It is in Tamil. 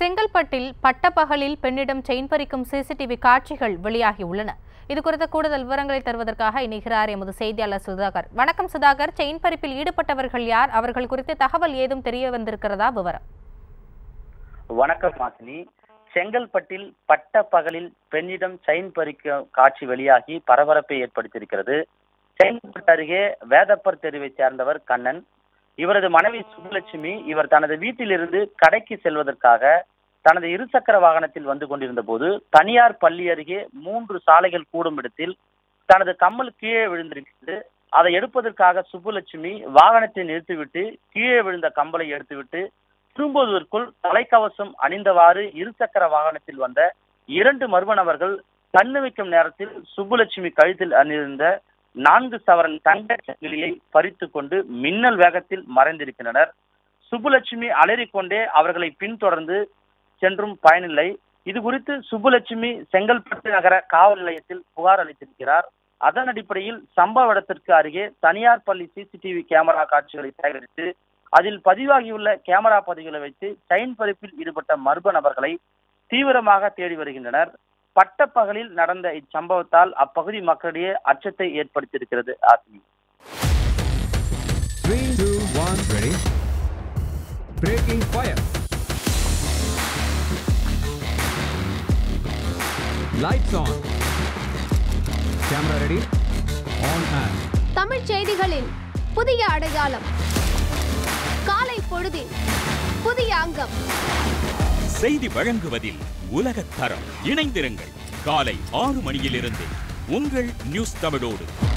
செங்கல்பட்டில் பட்டப்பகலில் பெண்ணிடம் செயின் பறிக்கும் சிசிடிவி காட்சிகள் வெளியாகியுள்ளன இது குறித்த கூடுதல் விவரங்களை தருவதற்காக இணைகிறார் எமது செய்தியாளர் சுதாகர் வணக்கம் சுதாகர் செயின் பறிப்பில் ஈடுபட்டவர்கள் யார் அவர்கள் குறித்து தகவல் ஏதும் தெரிய வந்திருக்கிறதா விவரம் வணக்கம் மாசினி செங்கல்பட்டில் பட்ட பகலில் பெண்ணிடம் செயின் பறிக்க காட்சி வெளியாகி பரபரப்பை ஏற்படுத்தியிருக்கிறது செங்கல்பட்டு அருகே வேதப்பர் தெருவைச் சேர்ந்தவர் கண்ணன் இவரது மனைவி சுப்புலட்சுமி இவர் தனது வீட்டிலிருந்து கடைக்கு செல்வதற்காக தனது இருசக்கர வாகனத்தில் வந்து கொண்டிருந்த போது தனியார் பள்ளி அருகே மூன்று சாலைகள் கூடும் இடத்தில் தனது கம்மல் கீழே விழுந்திருக்கிறது அதை எடுப்பதற்காக சுப்புலட்சுமி வாகனத்தை நிறுத்திவிட்டு கீழே விழுந்த கம்பலை எடுத்துவிட்டு திரும்புவதற்குள் தலைக்கவசம் அணிந்தவாறு இருசக்கர வாகனத்தில் வந்த இரண்டு மர்ம நபர்கள் கண்ணு வைக்கும் நேரத்தில் சுப்புலட்சுமி கழுத்தில் அணிந்திருந்த நான்கு சவரன் தங்க சங்கிலியை பறித்து கொண்டு மின்னல் வேகத்தில் மறைந்திருக்கின்றனர் சுப்புலட்சுமி அலறிக்கொண்டே அவர்களை பின்தொடர்ந்து சென்றும் பயனில்லை இது குறித்து சுப்புலட்சுமி செங்கல்பட்டு நகர காவல் நிலையத்தில் புகார் அளித்திருக்கிறார் அதன் அடிப்படையில் சம்பவ இடத்திற்கு அருகே தனியார் பள்ளி சிசிடிவி கேமரா காட்சிகளை சேகரித்து அதில் பதிவாகியுள்ள கேமரா பதிவுகளை வைத்து செயின் பறிப்பில் ஈடுபட்ட மர்ம நபர்களை தீவிரமாக தேடி வருகின்றனர் பட்டப்பகலில் நடந்த இச்சம்பவத்தால் அப்பகுதி மக்களிடையே அச்சத்தை ஏற்படுத்தியிருக்கிறது ஆசினி Three, two, one, ready. Breaking fire. Lights on. Camera ready. On and. தமிழ்ச் செய்திகளின் புதிய அடையாளம் காலை பொழுதின் புதிய அங்கம் செய்தி வழங்குவதில் உலகத் தரம் இணைந்திருங்கள் காலை ஆறு மணியிலிருந்து உங்கள் நியூஸ் தமிழோடு